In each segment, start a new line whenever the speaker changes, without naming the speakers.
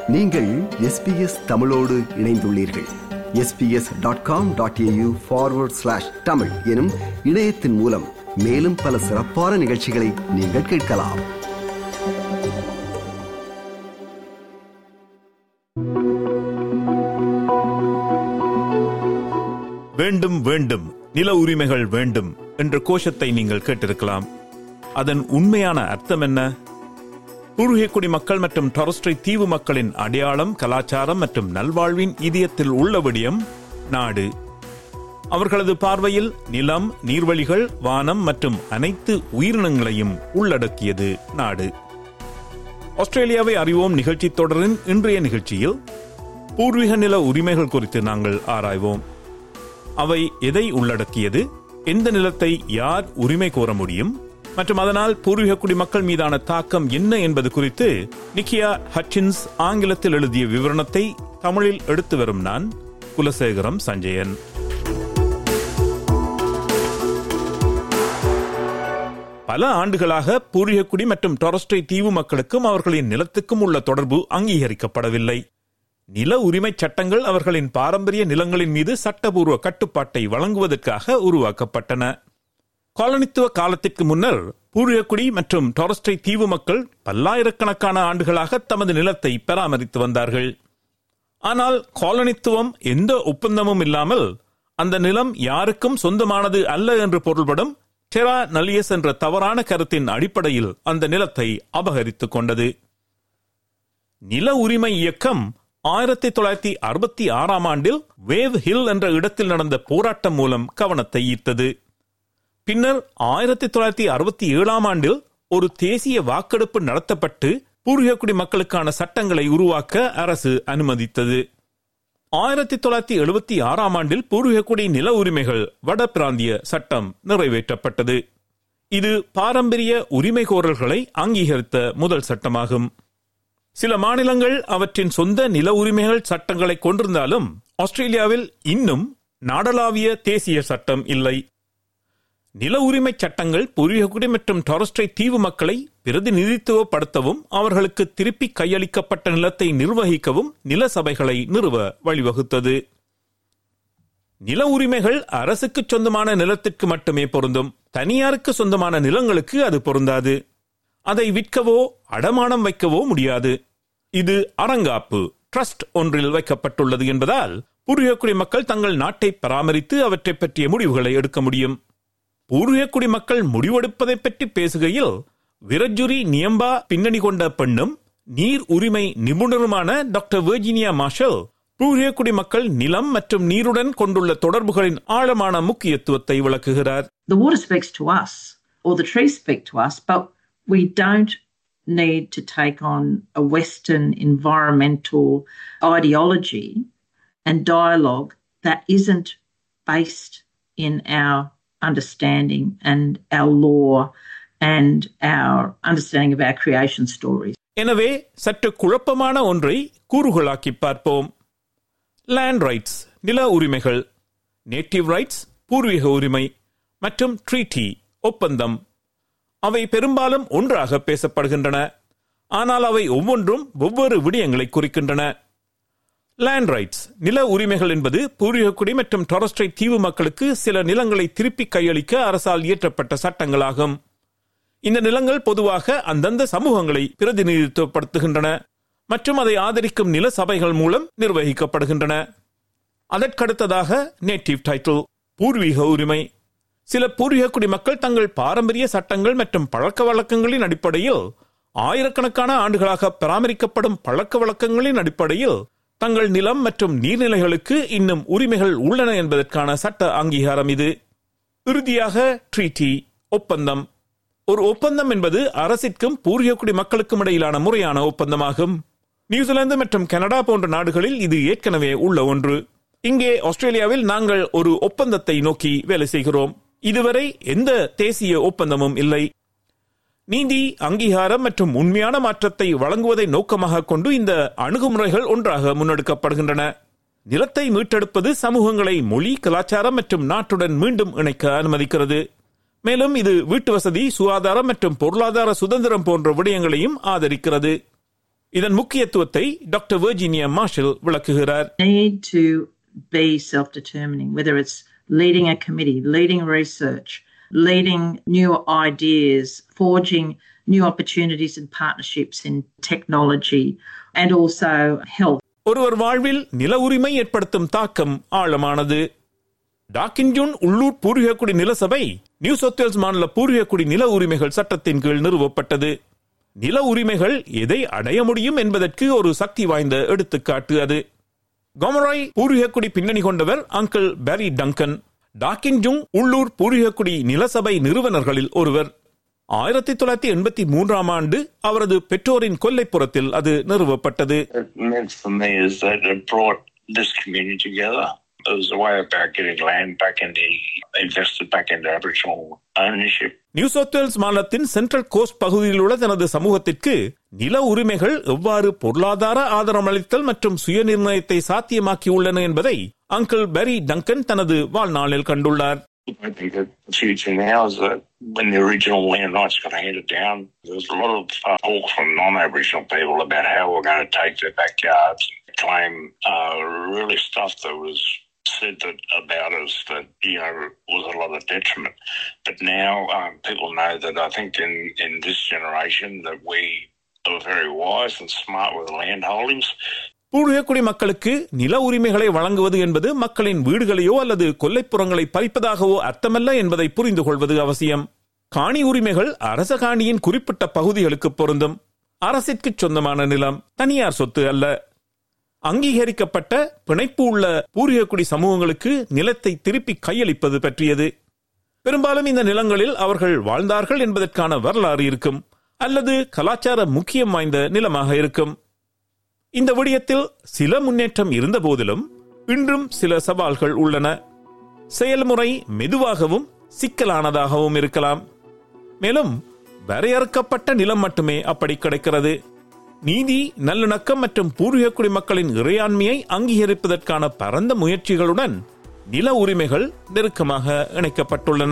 நீங்கள் எஸ்பிஎஸ் தமிழோடு இணைந்துள்ளீர்கள் SBS dot com dot AU forward slash Tamil எனும் இணையத்தின் மூலம் மேலும் பல சிறப்பான நிகழ்ச்சிகளை நீங்கள் கேட்கலாம்
வேண்டும் வேண்டும் நில உரிமைகள் வேண்டும் என்ற கோஷத்தை நீங்கள் கேட்டிருக்கலாம் அதன் உண்மையான அர்த்தம் என்ன பூர்வீக குடிமக்கள் மற்றும் டொரஸ்ட்ரை தீவு மக்களின் அடையாளம் கலாச்சாரம் மற்றும் நல்வாழ்வின் இதயத்தில் உள்ள விடயம் நாடு அவர்களது பார்வையில் நிலம் நீர்வழிகள் வானம் மற்றும் அனைத்து உயிரினங்களையும் உள்ளடக்கியது நாடு ஆஸ்திரேலியாவை அறிவோம் நிகழ்ச்சி தொடரின் இன்றைய நிகழ்ச்சியில் பூர்வீக நில உரிமைகள் குறித்து நாங்கள் ஆராய்வோம் அவை எதை உள்ளடக்கியது எந்த நிலத்தை யார் உரிமை கோர முடியும் மற்றும் அதனால் பூர்வீக குடிமக்கள் மீதான தாக்கம் என்ன என்பது குறித்து நிக்கியா ஹட்சின்ஸ் ஆங்கிலத்தில் எழுதிய விவரணத்தை தமிழில் எடுத்து வரும் நான் குலசேகரம் சஞ்சயன் பல ஆண்டுகளாக பூர்வீக குடி மற்றும் டொரஸ்டை தீவு மக்களுக்கும் அவர்களின் நிலத்துக்கும் உள்ள தொடர்பு அங்கீகரிக்கப்படவில்லை நில உரிமை சட்டங்கள் அவர்களின் பாரம்பரிய நிலங்களின் மீது சட்டபூர்வ கட்டுப்பாட்டை வழங்குவதற்காக உருவாக்கப்பட்டன காலனித்துவ காலத்திற்கு முன்னர் பூர்வீகக்குடி மற்றும் டொரஸ்டை தீவு மக்கள் பல்லாயிரக்கணக்கான ஆண்டுகளாக தமது நிலத்தை பராமரித்து வந்தார்கள் ஆனால் காலனித்துவம் எந்த ஒப்பந்தமும் இல்லாமல் அந்த நிலம் யாருக்கும் சொந்தமானது அல்ல என்று பொருள்படும் டெரா நலியஸ் என்ற தவறான கருத்தின் அடிப்படையில் அந்த நிலத்தை அபகரித்துக் கொண்டது நில உரிமை இயக்கம் ஆயிரத்தி தொள்ளாயிரத்தி அறுபத்தி ஆறாம் ஆண்டில் வேவ் ஹில் என்ற இடத்தில் நடந்த போராட்டம் மூலம் கவனத்தை ஈர்த்தது பின்னர் ஆயிரத்தி தொள்ளாயிரத்தி அறுபத்தி ஏழாம் ஆண்டில் ஒரு தேசிய வாக்கெடுப்பு நடத்தப்பட்டு பூர்வீகக்குடி மக்களுக்கான சட்டங்களை உருவாக்க அரசு அனுமதித்தது ஆயிரத்தி தொள்ளாயிரத்தி எழுபத்தி ஆறாம் ஆண்டில் பூர்வீகக்குடி நில உரிமைகள் வட பிராந்திய சட்டம் நிறைவேற்றப்பட்டது இது பாரம்பரிய உரிமை கோரல்களை அங்கீகரித்த முதல் சட்டமாகும் சில மாநிலங்கள் அவற்றின் சொந்த நில உரிமைகள் சட்டங்களை கொண்டிருந்தாலும் ஆஸ்திரேலியாவில் இன்னும் நாடளாவிய தேசிய சட்டம் இல்லை நில உரிமை சட்டங்கள் பூர்வீகக்குடி மற்றும் டாரஸ்டை தீவு மக்களை பிரதிநிதித்துவப்படுத்தவும் அவர்களுக்கு திருப்பி கையளிக்கப்பட்ட நிலத்தை நிர்வகிக்கவும் நில சபைகளை நிறுவ வழிவகுத்தது நில உரிமைகள் அரசுக்கு சொந்தமான நிலத்திற்கு மட்டுமே பொருந்தும் தனியாருக்கு சொந்தமான நிலங்களுக்கு அது பொருந்தாது அதை விற்கவோ அடமானம் வைக்கவோ முடியாது இது அறங்காப்பு ட்ரஸ்ட் ஒன்றில் வைக்கப்பட்டுள்ளது என்பதால் பூர்வீகக்குடி மக்கள் தங்கள் நாட்டை பராமரித்து அவற்றை பற்றிய முடிவுகளை எடுக்க முடியும் பூர்வீக குடிமக்கள் முடிவெடுப்பதை பற்றி பேசுகையில் விரஜுரி நியம்பா பின்னணி கொண்ட பெண்ணும் நீர் உரிமை நிபுணருமான டாக்டர் வெர்ஜினியா மார்ஷல் பூர்வீக குடிமக்கள் நிலம் மற்றும் நீருடன் கொண்டுள்ள தொடர்புகளின் ஆழமான முக்கியத்துவத்தை விளக்குகிறார்
The water speaks to us, or the trees speak to us, but we don't need to take on a Western environmental ideology and dialogue that isn't based in our understanding and our law and our understanding of our creation stories.
எனவே சற்று குழப்பமான ஒன்றை கூறுகளாக்கி பார்ப்போம் land rights நில உரிமைகள் native rights பூர்வீக உரிமை மற்றும் ட்ரீட்டி ஒப்பந்தம் அவை பெரும்பாலும் ஒன்றாக பேசப்படுகின்றன ஆனால் அவை ஒவ்வொன்றும் ஒவ்வொரு விடயங்களை குறிக்கின்றன லேண்ட் ரைட்ஸ் நில உரிமைகள் என்பது பூர்வீகக்குடி மற்றும் டொரஸ்டை தீவு மக்களுக்கு சில நிலங்களை திருப்பி கையளிக்க அரசால் இயற்றப்பட்ட சட்டங்களாகும் இந்த நிலங்கள் பொதுவாக அந்தந்த சமூகங்களை பிரதிநிதித்துவப்படுத்துகின்றன மற்றும் அதை ஆதரிக்கும் நில சபைகள் மூலம் நிர்வகிக்கப்படுகின்றன அதற்கடுத்ததாக நேட்டிவ் டைட்டில் பூர்வீக உரிமை சில பூர்வீக குடிமக்கள் தங்கள் பாரம்பரிய சட்டங்கள் மற்றும் பழக்க வழக்கங்களின் அடிப்படையில் ஆயிரக்கணக்கான ஆண்டுகளாக பராமரிக்கப்படும் பழக்க வழக்கங்களின் அடிப்படையில் தங்கள் நிலம் மற்றும் நீர்நிலைகளுக்கு இன்னும் உரிமைகள் உள்ளன என்பதற்கான சட்ட அங்கீகாரம் இது இறுதியாக ட்ரீட்டி ஒப்பந்தம் ஒரு ஒப்பந்தம் என்பது அரசிற்கும் பூர்வீகக்குடி மக்களுக்கும் இடையிலான முறையான ஒப்பந்தமாகும் நியூசிலாந்து மற்றும் கனடா போன்ற நாடுகளில் இது ஏற்கனவே உள்ள ஒன்று இங்கே ஆஸ்திரேலியாவில் நாங்கள் ஒரு ஒப்பந்தத்தை நோக்கி வேலை செய்கிறோம் இதுவரை எந்த தேசிய ஒப்பந்தமும் இல்லை நீதி அங்கீகாரம் மற்றும் உண்மையான மாற்றத்தை வழங்குவதை நோக்கமாக கொண்டு இந்த அணுகுமுறைகள் ஒன்றாக முன்னெடுக்கப்படுகின்றன நிலத்தை மீட்டெடுப்பது சமூகங்களை மொழி கலாச்சாரம் மற்றும் நாட்டுடன் மீண்டும் இணைக்க அனுமதிக்கிறது மேலும் இது வீட்டு வசதி சுகாதாரம் மற்றும் பொருளாதார சுதந்திரம் போன்ற விடயங்களையும் ஆதரிக்கிறது இதன் முக்கியத்துவத்தை டாக்டர் வெர்ஜீனியா மார்ஷல் விளக்குகிறார்
need to be self determining, whether it's leading a committee, leading research, leading new ideas, forging new opportunities and partnerships in technology, and also health.
ஒருவர் வாழ்வில் நில உரிமை ஏற்படுத்தும் தாக்கம் ஆழமானது டாக்கின்ஜூன் உள்ளூர் பூர்வீகக்குடி நிலசபை நியூ சவுத் வேல்ஸ் மாநில பூர்வீகக்குடி நில உரிமைகள் சட்டத்தின் கீழ் நிறுவப்பட்டது நில உரிமைகள் எதை அடைய முடியும் என்பதற்கு ஒரு சக்தி வாய்ந்த எடுத்துக்காட்டு அது கொமராய் பூர்வீகக்குடி பின்னணி கொண்டவர் அங்கிள் பேரி டங்கன் டாக்கின்ஜுங் உள்ளூர் பூர்வீகக்குடி நிலசபை நிறுவனர்களில் ஒருவர் ஆயிரத்தி தொள்ளாயிரத்தி எண்பத்தி மூன்றாம் ஆண்டு அவரது பெற்றோரின் கொல்லைப்புறத்தில் அது நிறுவப்பட்டது
it meant for me is that it brought this community together. It was a way about getting land back into, invested back into Aboriginal ownership.
New South Wales மாநிலத்தின் சென்ட்ரல் கோஸ்ட் பகுதியில் உள்ள தனது சமூகத்திற்கு நில உரிமைகள் எவ்வாறு பொருளாதார ஆதரவளித்தல் மற்றும் சுயநிர்ணயத்தை சாத்தியமாக்கியுள்ளன என்பதை அங்கிள் பெரி டங்கன் தனது வாழ்நாளில் கண்டுள்ளார்
I think that the future now is that when the original land rights got handed down, there was a lot of uh, talk from non-Aboriginal people about how we're going to take their backyards and claim uh, really stuff that was said that about us that you know was a lot of detriment. But now um, people know that I think in in this generation that we are very wise and smart with land holdings.
பூர்வீகக்குடி மக்களுக்கு நில உரிமைகளை வழங்குவது என்பது மக்களின் வீடுகளையோ அல்லது கொல்லைப்புறங்களை பறிப்பதாகவோ அர்த்தமல்ல என்பதை புரிந்து கொள்வது அவசியம் காணி உரிமைகள் அரச காணியின் குறிப்பிட்ட பகுதிகளுக்கு பொருந்தும் அரசிற்கு சொந்தமான நிலம் தனியார் சொத்து அல்ல அங்கீகரிக்கப்பட்ட பிணைப்பு உள்ள பூர்வீகக்குடி சமூகங்களுக்கு நிலத்தை திருப்பி கையளிப்பது பற்றியது பெரும்பாலும் இந்த நிலங்களில் அவர்கள் வாழ்ந்தார்கள் என்பதற்கான வரலாறு இருக்கும் அல்லது கலாச்சார முக்கியம் வாய்ந்த நிலமாக இருக்கும் இந்த விடயத்தில் சில முன்னேற்றம் இருந்த போதிலும் இன்றும் சில சவால்கள் உள்ளன செயல்முறை மெதுவாகவும் சிக்கலானதாகவும் இருக்கலாம் மேலும் வரையறுக்கப்பட்ட நிலம் மட்டுமே அப்படி கிடைக்கிறது நீதி நல்லிணக்கம் மற்றும் பூர்வீக குடிமக்களின் இறையாண்மையை அங்கீகரிப்பதற்கான பரந்த முயற்சிகளுடன் நில உரிமைகள் நெருக்கமாக இணைக்கப்பட்டுள்ளன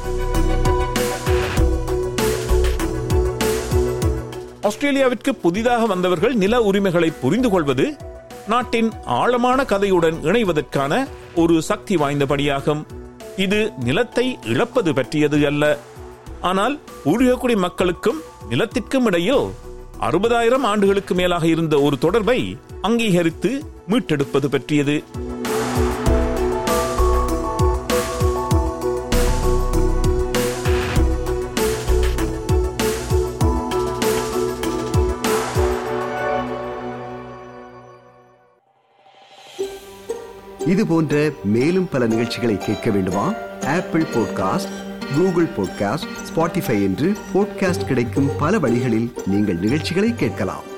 ஆஸ்திரேலியாவிற்கு புதிதாக வந்தவர்கள் நில உரிமைகளை புரிந்து கொள்வது நாட்டின் ஆழமான கதையுடன் இணைவதற்கான ஒரு சக்தி வாய்ந்தபடியாகும் இது நிலத்தை இழப்பது பற்றியது அல்ல ஆனால் பூர்வீகக்குடி மக்களுக்கும் நிலத்திற்கும் இடையில் அறுபதாயிரம் ஆண்டுகளுக்கு மேலாக இருந்த ஒரு தொடர்பை அங்கீகரித்து மீட்டெடுப்பது பற்றியது
இது போன்ற மேலும் பல நிகழ்ச்சிகளை கேட்க வேண்டுமா Apple podcast Google podcast Spotify என்று பாட்காஸ்ட் கிடைக்கும் பல வழிகளில் நீங்கள் நிகழ்ச்சிகளை கேட்கலாம்